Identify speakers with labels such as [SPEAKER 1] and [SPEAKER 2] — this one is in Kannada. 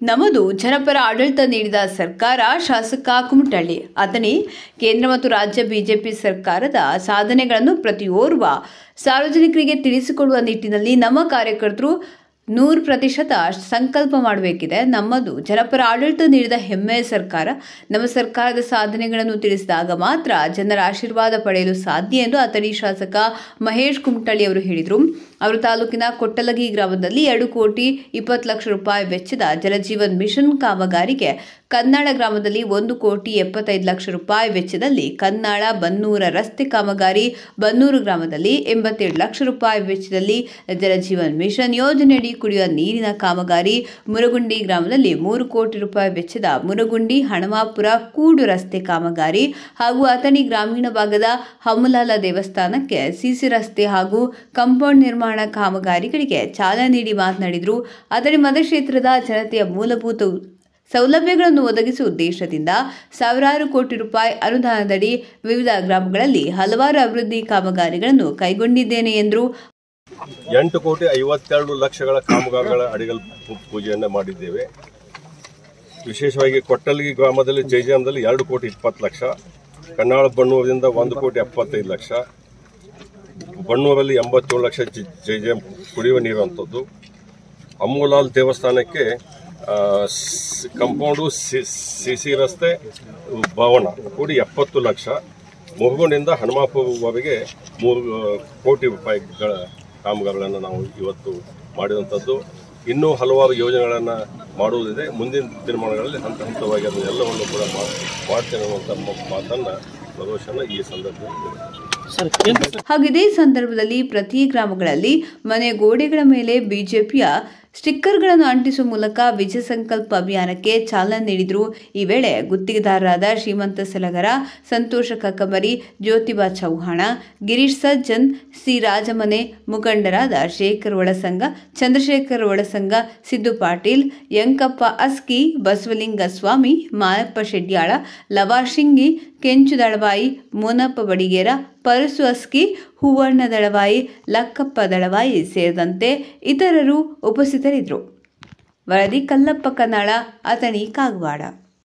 [SPEAKER 1] ನಮ್ಮದು ಜನಪರ ಆಡಳಿತ ನೀಡಿದ ಸರ್ಕಾರ ಶಾಸಕ ಕುಮಟಳ್ಳಿ ಅತನಿ ಕೇಂದ್ರ ಮತ್ತು ರಾಜ್ಯ ಬಿಜೆಪಿ ಸರ್ಕಾರದ ಸಾಧನೆಗಳನ್ನು ಪ್ರತಿಯೋರ್ವ ಸಾರ್ವಜನಿಕರಿಗೆ ತಿಳಿಸಿಕೊಡುವ ನಿಟ್ಟಿನಲ್ಲಿ ನಮ್ಮ ಕಾರ್ಯಕರ್ತರು ನೂರು ಪ್ರತಿಶತ ಸಂಕಲ್ಪ ಮಾಡಬೇಕಿದೆ ನಮ್ಮದು ಜನಪರ ಆಡಳಿತ ನೀಡಿದ ಹೆಮ್ಮೆಯ ಸರ್ಕಾರ ನಮ್ಮ ಸರ್ಕಾರದ ಸಾಧನೆಗಳನ್ನು ತಿಳಿಸಿದಾಗ ಮಾತ್ರ ಜನರ ಆಶೀರ್ವಾದ ಪಡೆಯಲು ಸಾಧ್ಯ ಎಂದು ಅತಡಿ ಶಾಸಕ ಮಹೇಶ್ ಕುಮಟಳ್ಳಿ ಅವರು ಹೇಳಿದರು ಅವರು ತಾಲೂಕಿನ ಕೊಟ್ಟಲಗಿ ಗ್ರಾಮದಲ್ಲಿ ಎರಡು ಕೋಟಿ ಇಪ್ಪತ್ತು ಲಕ್ಷ ರೂಪಾಯಿ ವೆಚ್ಚದ ಜಲಜೀವನ್ ಮಿಷನ್ ಕಾಮಗಾರಿಗೆ ಕನ್ನಾಳ ಗ್ರಾಮದಲ್ಲಿ ಒಂದು ಕೋಟಿ ಎಪ್ಪತ್ತೈದು ಲಕ್ಷ ರೂಪಾಯಿ ವೆಚ್ಚದಲ್ಲಿ ಕನ್ನಾಳ ಬನ್ನೂರ ರಸ್ತೆ ಕಾಮಗಾರಿ ಬನ್ನೂರು ಗ್ರಾಮದಲ್ಲಿ ಎಂಬತ್ತೇಳು ಲಕ್ಷ ರೂಪಾಯಿ ವೆಚ್ಚದಲ್ಲಿ ಜಲಜೀವನ್ ಮಿಷನ್ ಯೋಜನೆಯಡಿ ಕುಡಿಯುವ ನೀರಿನ ಕಾಮಗಾರಿ ಮುರಗುಂಡಿ ಗ್ರಾಮದಲ್ಲಿ ಮೂರು ಕೋಟಿ ರೂಪಾಯಿ ವೆಚ್ಚದ ಮುರಗುಂಡಿ ಹಣಮಾಪುರ ಕೂಡು ರಸ್ತೆ ಕಾಮಗಾರಿ ಹಾಗೂ ಅಥಣಿ ಗ್ರಾಮೀಣ ಭಾಗದ ಹಮ್ಮಲಾಲ ದೇವಸ್ಥಾನಕ್ಕೆ ಸಿಸಿ ರಸ್ತೆ ಹಾಗೂ ಕಾಂಪೌಂಡ್ ನಿರ್ಮಾಣ ಕಾಮಗಾರಿಗಳಿಗೆ ಚಾಲನೆ ನೀಡಿ ಮಾತನಾಡಿದರು ಅಥಣಿ ಮತಕ್ಷೇತ್ರದ ಜನತೆಯ ಮೂಲಭೂತ ಸೌಲಭ್ಯಗಳನ್ನು ಒದಗಿಸುವ ಉದ್ದೇಶದಿಂದ ಸಾವಿರಾರು ಕೋಟಿ ರೂಪಾಯಿ ಅನುದಾನದಡಿ ವಿವಿಧ ಗ್ರಾಮಗಳಲ್ಲಿ ಹಲವಾರು ಅಭಿವೃದ್ಧಿ ಕಾಮಗಾರಿಗಳನ್ನು ಕೈಗೊಂಡಿದ್ದೇನೆ ಎಂದರು
[SPEAKER 2] ಎಂಟು ಕೋಟಿ ಐವತ್ತೆರಡು ಲಕ್ಷಗಳ ಕಾಮಗಾರಿಗಳ ಅಡಿಗಲ್ ಪೂ- ಪೂಜೆಯನ್ನು ಮಾಡಿದ್ದೇವೆ ವಿಶೇಷವಾಗಿ ಕೊಟ್ಟಲ್ಗಿ ಗ್ರಾಮದಲ್ಲಿ ಜೈಜಾಮದಲ್ಲಿ ಎರಡು ಕೋಟಿ ಇಪ್ಪತ್ತು ಲಕ್ಷ ಕನ್ನಾಳ ಬಣ್ಣೂರಿನಿಂದ ಒಂದು ಕೋಟಿ ಎಪ್ಪತ್ತೈದು ಲಕ್ಷ ಬಣ್ಣೂರಲ್ಲಿ ಎಂಬತ್ತೇಳು ಲಕ್ಷ ಜಿ- ಜೈಜಾಮ್ ಕುಡಿಯುವ ನೀರುವಂಥದ್ದು ಅಮ್ಮುಲಾಲ್ ದೇವಸ್ಥಾನಕ್ಕೆ ಆ, ಸ್- ಕಾಂಪೌಂಡು ಸಿ ಸಿ ರಸ್ತೆ ಭವನ ಕೂಡಿ ಎಪ್ಪತ್ತು ಲಕ್ಷ ಮುರುಗುಂಡಿಂದ ಹನುಮಾಪುರವರೆಗೆ ಮೂರು ಕೋಟಿ ರೂಪಾಯಿಗಳ ಕಾಮಗಾರಿಗಳನ್ನು ನಾವು ಇವತ್ತು ಮಾಡಿದಂಥದ್ದು ಇನ್ನೂ ಹಲವಾರು ಯೋಜನೆಗಳನ್ನು ಮಾಡುವುದಿದೆ ಮುಂದಿನ ದಿನಮಾನಗಳಲ್ಲಿ ಹಂತ ಹಂತವಾಗಿ ಅದನ್ನೆಲ್ಲವನ್ನು ಕೂಡ ಮಾ- ಮಾಡ್ತೇನೆ ಅನ್ನುವಂಥ ಮ- ಮಾತನ್ನು ಭರವಸೆಯನ್ನು ಈ ಸಂದರ್ಭದಲ್ಲಿ
[SPEAKER 1] ಹಾಗೂ ಇದೇ ಸಂದರ್ಭದಲ್ಲಿ ಪ್ರತಿ ಗ್ರಾಮಗಳಲ್ಲಿ ಮನೆ ಗೋಡೆಗಳ ಮೇಲೆ ಬಿಜೆಪಿಯ ಸ್ಟಿಕ್ಕರ್ಗಳನ್ನು ಅಂಟಿಸುವ ಮೂಲಕ ವಿಜಯ ಸಂಕಲ್ಪ ಅಭಿಯಾನಕ್ಕೆ ಚಾಲನೆ ನೀಡಿದರು ಈ ವೇಳೆ ಗುತ್ತಿಗೆದಾರರಾದ ಶ್ರೀಮಂತ ಸಲಗರ ಸಂತೋಷ ಕಕ್ಕಮರಿ ಜ್ಯೋತಿಬಾ ಚೌಹಾಣ ಗಿರೀಶ್ ಸಜ್ಜನ್ ಸಿ ರಾಜಮನೆ ಮುಖಂಡರಾದ ಶೇಖರ್ ಒಳಸಂಗ ಚಂದ್ರಶೇಖರ್ ಒಳಸಂಗ ಸಿದ್ದು ಪಾಟೀಲ್ ಯಂಕಪ್ಪ ಅಸ್ಕಿ ಬಸವಲಿಂಗ ಸ್ವಾಮಿ ಮಾಯಪ್ಪ ಶೆಡ್ಯಾಳ ಲವಾಶಿಂಗಿ ಕೆಂಚು ದಳವಾಯಿ ಮೋನಪ್ಪ ಬಡಿಗೇರ ಪರಸು ಅಸ್ಕಿ ಹೂವಣ್ಣ ದಳವಾಯಿ ಲಕ್ಕಪ್ಪ ದಳವಾಯಿ ಸೇರಿದಂತೆ ಇತರರು ಉಪಸ್ಥಿತರಿದ್ದರು ವರದಿ ಕಲ್ಲಪ್ಪ ಕನ್ನಾಳ ಅಥಣಿ ಕಾಗವಾಡ